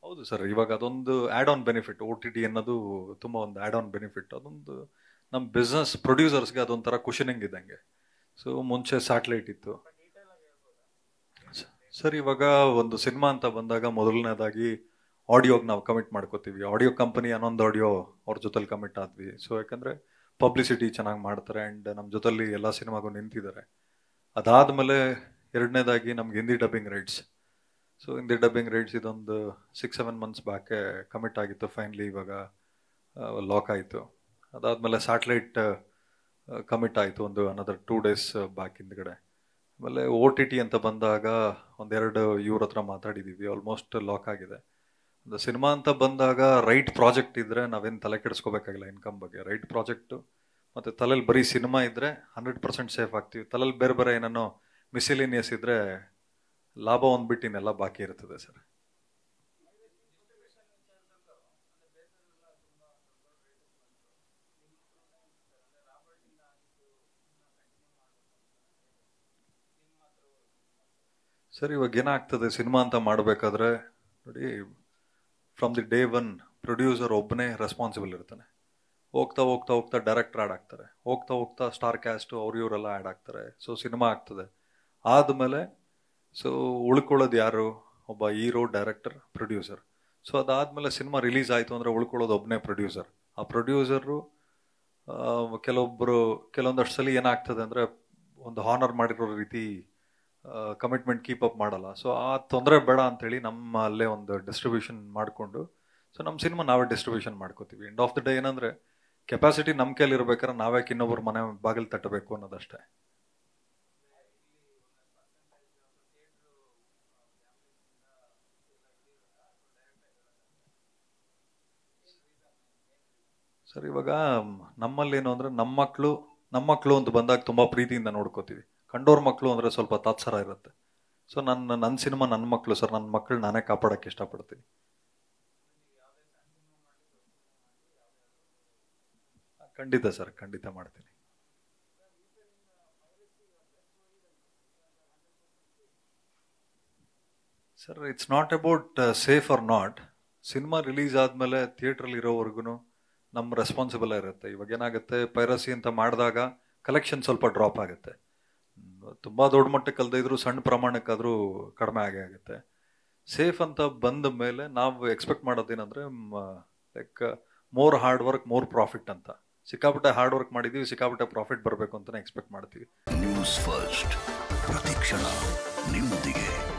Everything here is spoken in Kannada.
ಹೌದು ಸರ್ ಇವಾಗ ಅದೊಂದು add on benefit O T T ಅನ್ನೋದು ತುಂಬ ಒಂದು ಆ್ಯಡ್ ಆನ್ ಬೆನಿಫಿಟ್ ಅದೊಂದು ನಮ್ಮ ಬಿಸ್ನೆಸ್ ಪ್ರೊಡ್ಯೂಸರ್ಸ್ಗೆ ಅದೊಂಥರ ಕುಷನಿಂಗ್ ಇದ್ದಂಗೆ ಸೊ ಮುಂಚೆ ಸ್ಯಾಟಲೈಟ್ ಇತ್ತು ಸ- ಸರ್ ಇವಾಗ ಒಂದು ಸಿನಿಮಾ ಅಂತ ಬಂದಾಗ ಮೊದಲನೇದಾಗಿ ಆಡಿಯೋಗೆ ನಾವು ಕಮಿಟ್ ಮಾಡ್ಕೋತೀವಿ ಆಡಿಯೋ ಕಂಪನಿ ಅನ್ನೊಂದು ಆಡಿಯೋ ಅವ್ರ ಜೊತೆಲಿ ಕಮಿಟ್ ಆದ್ವಿ ಸೊ ಯಾಕಂದ್ರೆ ಪಬ್ಲಿಸಿಟಿ ಚೆನ್ನಾಗಿ ಮಾಡ್ತಾರೆ ಆ್ಯಂಡ್ ನಮ್ಮ ಜೊತೆಲಿ ಎಲ್ಲ ಸಿನಿಮಾಗೂ ನಿಂತಿದ್ದಾರೆ ಅದಾದಮೇಲೆ ಎರಡನೇದಾಗಿ ನಮ್ಗೆ Hindi dubbing rights so Hindi dubbing rights ಇದೊಂದು ಸಿಕ್ಸ್ ಸೆವೆನ್ ಮಂತ್ಸ್ ಬ್ಯಾಕೆ ಕಮಿಟ್ ಆಗಿತ್ತು ಫೈನಲಿ ಇವಾಗ ಲಾಕ್ ಆಯಿತು ಅದಾದಮೇಲೆ ಸ್ಯಾಟಲೈಟ್ ಕಮಿಟ್ ಆಯಿತು ಒಂದು ಅನದರ್ ಟೂ ಡೇಸ್ ಬ್ಯಾಕ್ ಹಿಂದ್ಗಡೆ ಆಮೇಲೆ ಓ ಟಿ ಟಿ ಅಂತ ಬಂದಾಗ ಒಂದೆರಡು ಇವ್ರ ಹತ್ರ ಮಾತಾಡಿದ್ದೀವಿ ಆಲ್ಮೋಸ್ಟ್ ಲಾಕ್ ಆಗಿದೆ ಒಂದು ಸಿನಿಮಾ ಅಂತ ಬಂದಾಗ ರೈಟ್ ಪ್ರಾಜೆಕ್ಟ್ ಇದ್ರೆ ನಾವೇನು ತಲೆ ಕೆಡಿಸ್ಕೋಬೇಕಾಗಿಲ್ಲ ಇನ್ಕಮ್ ಬಗ್ಗೆ ರೈಟ್ ಪ್ರಾಜೆಕ್ಟು ಮತ್ತು ತಲೆಯಲ್ಲಿ ಬರೀ ಸಿನಿಮಾ ಇದ್ರೆ ಹಂಡ್ರೆಡ್ ಪರ್ಸೆಂಟ್ ಸೇಫ್ ಆಗ್ತೀವಿ ತಲೆಯಲ್ಲಿ ಬೇರೆ ಬೇರೆ ಏನೇನೋ ಮಿಸಿಲಿನಿಯಸ್ ಇದ್ರೆ ಲಾಭ ಒಂದು ಬಿಟ್ಟು ಇನ್ನೆಲ್ಲ ಬಾಕಿ ಇರ್ತದೆ ಸರ್ ಸರ್ ಇವಾಗ ಏನಾಗ್ತದೆ ಸಿನಿಮಾ ಅಂತ ಮಾಡಬೇಕಾದ್ರೆ ನೋಡಿ from the day one producer ಒಬ್ಬನೇ ರೆಸ್ಪಾನ್ಸಿಬಲ್ ಇರ್ತಾನೆ ಹೋಗ್ತಾ ಹೋಗ್ತಾ ಹೋಗ್ತಾ ಡೈರೆಕ್ಟರ್ ಆ್ಯಡ್ ಆಗ್ತಾರೆ ಹೋಗ್ತಾ ಹೋಗ್ತಾ ಸ್ಟಾರ್ ಕ್ಯಾಸ್ಟು ಅವ್ರು ಇವರೆಲ್ಲ ಆ್ಯಡ್ ಆಗ್ತಾರೆ ಸೊ ಸಿನಿಮಾ ಆಗ್ತದೆ ಆದಮೇಲೆ ಸೊ ಉಳ್ಕೊಳ್ಳೋದು ಯಾರು ಒಬ್ಬ ಹೀರೋ ಡೈರೆಕ್ಟರ್ ಪ್ರೊಡ್ಯೂಸರ್ ಸೊ ಅದಾದಮೇಲೆ ಸಿನಿಮಾ ರಿಲೀಸ್ ಆಯಿತು ಅಂದರೆ ಉಳ್ಕೊಳ್ಳೋದು ಒಬ್ಬನೇ ಪ್ರೊಡ್ಯೂಸರ್ ಆ ಪ್ರೊಡ್ಯೂಸರು ಕೆಲವೊಬ್ಬರು ಕೆಲವೊಂದಷ್ಟು ಸಲ ಏನಾಗ್ತದೆ ಅಂದರೆ ಒಂದು ಹಾನರ್ ಮಾಡಿರೋ ರೀತಿ ಕಮಿಟ್ಮೆಂಟ್ ಕೀಪ್ ಅಪ್ ಮಾಡಲ್ಲ ಸೊ ಆ ತೊಂದರೆ ಬೇಡ ಅಂತೇಳಿ ನಮ್ಮ ಅಲ್ಲೇ ಒಂದು ಡಿಸ್ಟ್ರಿಬ್ಯೂಷನ್ ಮಾಡಿಕೊಂಡು ಸೊ ನಮ್ಮ ಸಿನಿಮಾ ನಾವೇ ಡಿಸ್ಟ್ರಿಬ್ಯೂಷನ್ ಮಾಡ್ಕೋತೀವಿ ಎಂಡ್ ಆಫ್ ದ ಡೇ ಏನಂದರೆ ಕೆಪಾಸಿಟಿ ನಮ್ಮ ಕೈಲಿ ಇರ್ಬೇಕಾದ್ರೆ ನಾವ್ಯಾಕೆ ಇನ್ನೊಬ್ರು ಮನೆ ಬಾಗಿಲು ತಟ್ಟಬೇಕು ಅನ್ನೋದಷ್ಟೇ ಸರ್ ಇವಾಗ ನಮ್ಮಲ್ಲಿ ಏನು ಅಂದ್ರೆ ನಮ್ಮ ಮಕ್ಕಳು ನಮ್ಮ ಮಕ್ಕಳು ಅಂತ ಬಂದಾಗ ತುಂಬಾ ಪ್ರೀತಿಯಿಂದ ನೋಡ್ಕೋತೀವಿ ಕಂಡೋರ್ ಮಕ್ಕಳು ಅಂದ್ರೆ ಸ್ವಲ್ಪ ತಾತ್ಸರ ಇರುತ್ತೆ ಸೊ ನನ್ನ ನನ್ನ ಸಿನಿಮಾ ನನ್ನ ಮಕ್ಕಳು ಸರ್ ನನ್ನ ಮಕ್ಕಳು ನಾನೇ ಕಾಪಾಡಕ್ಕೆ ಇಷ್ಟಪಡ್ತೀನಿ ಖಂಡಿತ ಸರ್ ಖಂಡಿತ ಮಾಡ್ತೀನಿ sir it's not about safe or not cinema release ಆದಮೇಲೆ ಥಿಯೇಟ್ರಲ್ಲಿ ಇರೋವರೆಗೂ ನಮ್ಮ ರೆಸ್ಪಾನ್ಸಿಬಲ್ ಇರುತ್ತೆ ಇವಾಗ ಏನಾಗುತ್ತೆ ಪೈರಸಿ ಅಂತ ಮಾಡಿದಾಗ ಕಲೆಕ್ಷನ್ ಸ್ವಲ್ಪ ಡ್ರಾಪ್ ಆಗುತ್ತೆ ತುಂಬ ದೊಡ್ಡ ಮಟ್ಟಕ್ಕೆ ಅಲ್ಲದೆ ಇದ್ರು ಸಣ್ಣ ಪ್ರಮಾಣಕ್ಕಾದರೂ ಕಡಿಮೆ ಆಗೇ ಆಗುತ್ತೆ ಸೇಫ್ ಅಂತ ಬಂದ ಮೇಲೆ ನಾವು ಎಕ್ಸ್ಪೆಕ್ಟ್ ಮಾಡೋದೇನಂದ್ರೆ like more hard work more profit ಅಂತ ಸಿಕ್ಕಾಪಟ್ಟೆ ಹಾರ್ಡ್ ವರ್ಕ್ ಮಾಡಿದೀವಿ ಸಿಕ್ಕಾಪಟ್ಟೆ ಪ್ರಾಫಿಟ್ ಬರಬೇಕು ಅಂತಲೇ ಎಕ್ಸ್ಪೆಕ್ಟ್ ಮಾಡ್ತೀವಿ ನ್ಯೂಸ್ ಫಸ್ಟ್ ಪ್ರತಿಕ್ಷಣ ನಿಮ್ಮೊಂದಿಗೆ